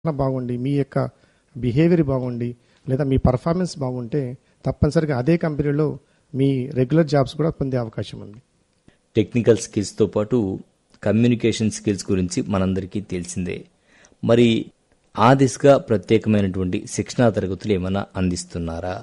బాగుండి మీ యొక్క బిహేవియర్ బాగుండి లేదా మీ పర్ఫార్మెన్స్ బాగుంటే తప్పనిసరిగా అదే కంపెనీలో మీ రెగ్యులర్ జాబ్స్ కూడా పొందే అవకాశం ఉంది టెక్నికల్ స్కిల్స్తో పాటు కమ్యూనికేషన్ స్కిల్స్ గురించి మనందరికీ తెలిసిందే మరి ఆ దిశగా ప్రత్యేకమైనటువంటి శిక్షణా తరగతులు ఏమైనా అందిస్తున్నారా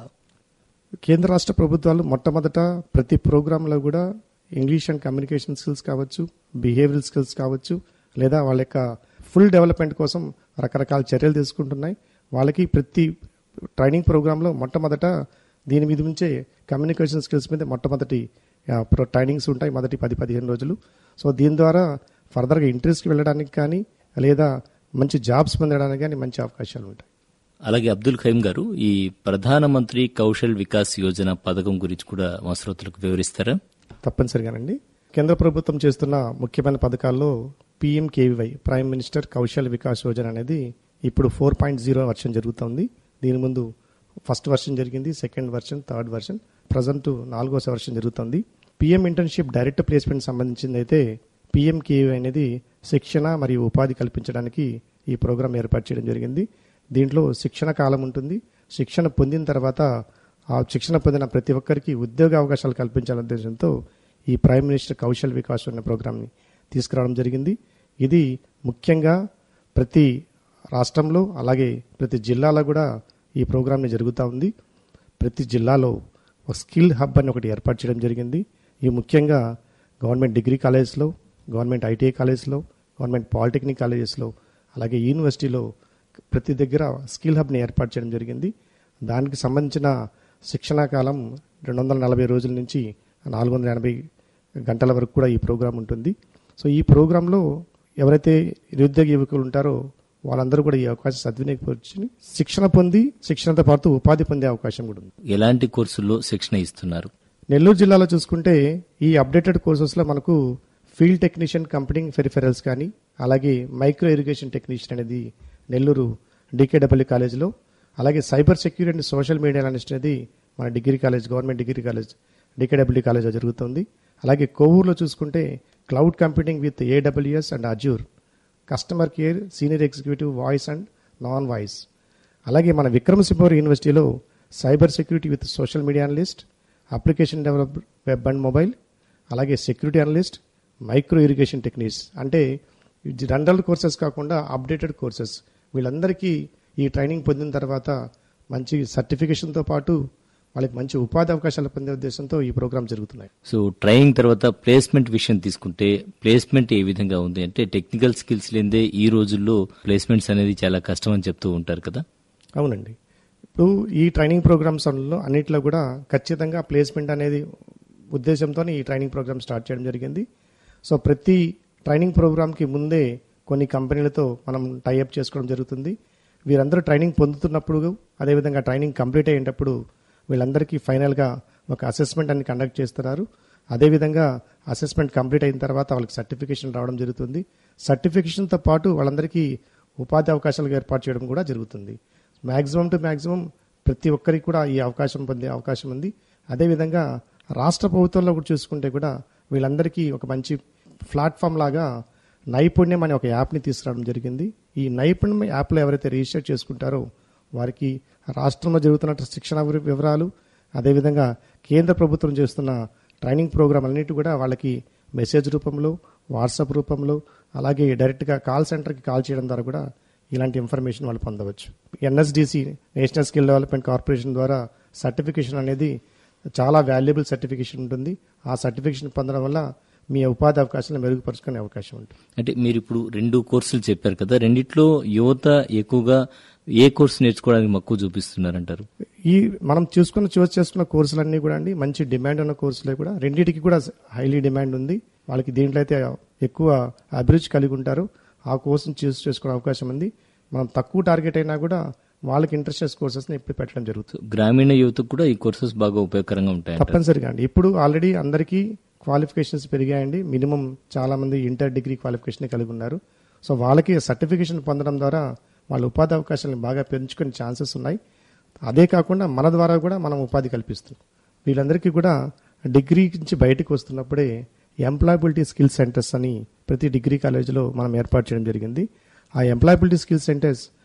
కేంద్ర రాష్ట్ర ప్రభుత్వాలు మొట్టమొదట ప్రతి ప్రోగ్రాంలో కూడా ఇంగ్లీష్ అండ్ కమ్యూనికేషన్ స్కిల్స్ కావచ్చు బిహేవియరల్ స్కిల్స్ కావచ్చు లేదా వాళ్ళ యొక్క ఫుల్ డెవలప్మెంట్ కోసం రకరకాల చర్యలు తీసుకుంటున్నాయి వాళ్ళకి ప్రతి ట్రైనింగ్ ప్రోగ్రాంలో మొట్టమొదట దీని మీద నుంచే కమ్యూనికేషన్ స్కిల్స్ మీద మొట్టమొదటి ఆ, ప్రో- ట్రైనింగ్స్ ఉంటాయి మొదటి పది పదిహేను రోజులు సో దీని ద్వారా ఫర్దర్గా ఇంట్రెస్ట్కి వెళ్ళడానికి కానీ లేదా మంచి జాబ్స్ పొందడానికి కానీ మంచి అవకాశాలు ఉంటాయి అలాగే అబ్దుల్ ఖయీం గారు ఈ ప్రధానమంత్రి కౌశల్ వికాస్ యోజన పథకం గురించి కూడా మా శ్రోతలకు వివరిస్తారా తప్పనిసరిగానండి కేంద్ర ప్రభుత్వం చేస్తున్న ముఖ్యమైన పథకాల్లో P M K V Y prime minister Kaushal Vikas Yojana అనేది ఇప్పుడు ఫోర్ పాయింట్ జీరో వర్షన్ జరుగుతుంది దీని ముందు ఫస్ట్ వర్షన్ జరిగింది second version third version present నాలుగో వర్షన్ జరుగుతుంది పిఎం ఇంటర్న్షిప్ డైరెక్ట్ ప్లేస్మెంట్ సంబంధించింది అయితే పిఎంకేవీ అనేది శిక్షణ మరియు ఉపాధి కల్పించడానికి ఈ ప్రోగ్రాం ఏర్పాటు చేయడం జరిగింది దీంట్లో శిక్షణ కాలం ఉంటుంది శిక్షణ పొందిన తర్వాత ఆ శిక్షణ పొందిన ప్రతి ఒక్కరికి ఉద్యోగ అవకాశాలు కల్పించాలనే ఉద్దేశంతో ఈ ప్రైమ్ మినిస్టర్ కౌశల్ వికాస్ అనే ప్రోగ్రామ్ని తీసుకురావడం జరిగింది ఇది ముఖ్యంగా ప్రతి రాష్ట్రంలో అలాగే ప్రతి జిల్లాలో కూడా ఈ ప్రోగ్రామ్ని జరుగుతూ ఉంది ప్రతి జిల్లాలో ఒక స్కిల్ హబ్ అని ఒకటి ఏర్పాటు చేయడం జరిగింది ఈ ముఖ్యంగా గవర్నమెంట్ డిగ్రీ కాలేజెస్లో గవర్నమెంట్ ఐటీఐ కాలేజెస్లో గవర్నమెంట్ పాలిటెక్నిక్ కాలేజెస్లో అలాగే యూనివర్సిటీలో ప్రతి దగ్గర స్కిల్ హబ్ని ఏర్పాటు చేయడం జరిగింది దానికి సంబంధించిన శిక్షణా కాలం రెండు వందల నలభై రోజుల నుంచి నాలుగు వందల ఎనభై గంటల వరకు కూడా ఈ ప్రోగ్రాం ఉంటుంది సో ఈ ప్రోగ్రాంలో ఎవరైతే నిరుద్యోగ యువకులు ఉంటారో వాళ్ళందరూ కూడా ఈ అవకాశం సద్వినియోగపరిచి శిక్షణ పొంది శిక్షణతో పాటు ఉపాధి పొందే అవకాశం కూడా ఉంది ఎలాంటి కోర్సుల్లో శిక్షణ ఇస్తున్నారు నెల్లూరు జిల్లాలో చూసుకుంటే ఈ అప్డేటెడ్ కోర్సెస్లో మనకు ఫీల్డ్ టెక్నీషియన్ కంపెనీ ఫెరిఫెరల్స్ కానీ అలాగే మైక్రో ఇరిగేషన్ టెక్నీషియన్ అనేది నెల్లూరు డికేడబ్ల్యూ కాలేజ్లో అలాగే cyber security and social media analyst అనేది మన degree college government degree college D K W కాలేజ్లో జరుగుతుంది అలాగే కోవూరులో చూసుకుంటే cloud computing with A W S and Azure customer care senior executive voice and non voice అలాగే మన విక్రమసింహపురం యూనివర్సిటీలో cyber security with social media analyst application develop web and mobile అలాగే security analyst micro irrigation techniques అంటే జనరల్ కోర్సెస్ కాకుండా updated courses వీళ్ళందరికీ ఈ training పొందిన తర్వాత మంచి సర్టిఫికేషన్తో పాటు వాళ్ళకి మంచి ఉపాధి అవకాశాలు పొందే ఉద్దేశంతో ఈ ప్రోగ్రామ్ జరుగుతున్నాయి సో ట్రైనింగ్ తర్వాత ప్లేస్మెంట్ విషయం తీసుకుంటే ప్లేస్మెంట్ ఏ విధంగా ఉంది అంటే టెక్నికల్ స్కిల్స్ లేదే ఈ రోజుల్లో ప్లేస్మెంట్స్ అనేది చాలా కష్టం అని చెప్తూ ఉంటారు కదా అవునండి ఇప్పుడు ఈ ట్రైనింగ్ ప్రోగ్రామ్స్ అన్నిలో అన్నిట్లో కూడా ఖచ్చితంగా ప్లేస్మెంట్ అనేది ఉద్దేశంతో ఈ ట్రైనింగ్ ప్రోగ్రామ్ స్టార్ట్ చేయడం జరిగింది సో ప్రతి ట్రైనింగ్ ప్రోగ్రామ్కి ముందే కొన్ని కంపెనీలతో మనం టైఅప్ చేసుకోవడం జరుగుతుంది వీరందరూ ట్రైనింగ్ పొందుతున్నప్పుడు అదేవిధంగా ట్రైనింగ్ కంప్లీట్ అయ్యేటప్పుడు వీళ్ళందరికీ ఫైనల్గా ఒక అసెస్మెంట్ అని కండక్ట్ చేస్తున్నారు అదేవిధంగా అసెస్మెంట్ కంప్లీట్ అయిన తర్వాత వాళ్ళకి సర్టిఫికేషన్ రావడం జరుగుతుంది సర్టిఫికేషన్తో పాటు వాళ్ళందరికీ ఉపాధి అవకాశాలు ఏర్పాటు చేయడం కూడా జరుగుతుంది మ్యాక్సిమం టు మ్యాక్సిమం ప్రతి ఒక్కరికి కూడా ఈ అవకాశం పొందే అవకాశం ఉంది అదేవిధంగా రాష్ట్ర ప్రభుత్వంలో కూడా చూసుకుంటే కూడా వీళ్ళందరికీ ఒక మంచి ప్లాట్ఫామ్ లాగా నైపుణ్యం అనే ఒక యాప్ని తీసుకురావడం జరిగింది ఈ నైపుణ్యం యాప్లో ఎవరైతే రిజిస్టర్ చేసుకుంటారో వారికి రాష్ట్రంలో జరుగుతున్న శిక్షణ వివ- వివరాలు అదేవిధంగా కేంద్ర ప్రభుత్వం చేస్తున్న ట్రైనింగ్ ప్రోగ్రాం అన్నిటి కూడా వాళ్ళకి మెసేజ్ రూపంలో వాట్సాప్ రూపంలో అలాగే డైరెక్ట్గా కాల్ సెంటర్కి కాల్ చేయడం ద్వారా కూడా ఇలాంటి ఇన్ఫర్మేషన్ వాళ్ళు పొందవచ్చు N S D C national skill development corporation ద్వారా సర్టిఫికేషన్ అనేది చాలా వాల్యుబుల్ సర్టిఫికేషన్ ఉంటుంది ఆ సర్టిఫికేషన్ పొందడం వల్ల మీ ఉపాధి అవకాశాలను మెరుగుపరుచుకునే అవకాశం ఉంటుంది అంటే మీరు ఇప్పుడు రెండు కోర్సులు చెప్పారు కదా రెండిట్లో యువత ఎక్కువగా ఏ కోర్సు నేర్చుకోవడానికి మక్కువ చూపిస్తున్నారంటారు ఈ మనం చూసుకున్న చూస్ చేసుకున్న కోర్సులన్నీ కూడా అండి మంచి డిమాండ్ ఉన్న కోర్సులే కూడా రెండింటికి కూడా హైలీ డిమాండ్ ఉంది వాళ్ళకి దీంట్లో అయితే ఎక్కువ అభిరుచి కలిగి ఉంటారు ఆ కోర్సును చూస్ చేసుకునే అవకాశం ఉంది మనం తక్కువ టార్గెట్ అయినా కూడా వాళ్ళకి ఇంట్రెస్ట్ కోర్సెస్ని ఇప్పుడు పెట్టడం జరుగుతుంది గ్రామీణ యువతకు కూడా ఈ కోర్సెస్ బాగా ఉపయోగకరంగా ఉంటాయి తప్పనిసరిగా అండి ఇప్పుడు ఆల్రెడీ అందరికీ క్వాలిఫికేషన్స్ పెరిగాయండి మినిమం చాలా మంది ఇంటర్ డిగ్రీ క్వాలిఫికేషన్ కలిగి ఉన్నారు సో వాళ్ళకి సర్టిఫికేషన్ పొందడం ద్వారా వాళ్ళ ఉపాధి అవకాశాలను బాగా పెంచుకునే ఛాన్సెస్ ఉన్నాయి అదే కాకుండా మన ద్వారా కూడా మనం ఉపాధి కల్పిస్తున్నాం వీళ్ళందరికీ కూడా డిగ్రీ నుంచి బయటకు వస్తున్నప్పుడే ఎంప్లాయబిలిటీ స్కిల్ సెంటర్స్ అని ప్రతి డిగ్రీ కాలేజీలో మనం ఏర్పాటు చేయడం జరిగింది ఆ ఎంప్లాయబిలిటీ స్కిల్ సెంటర్స్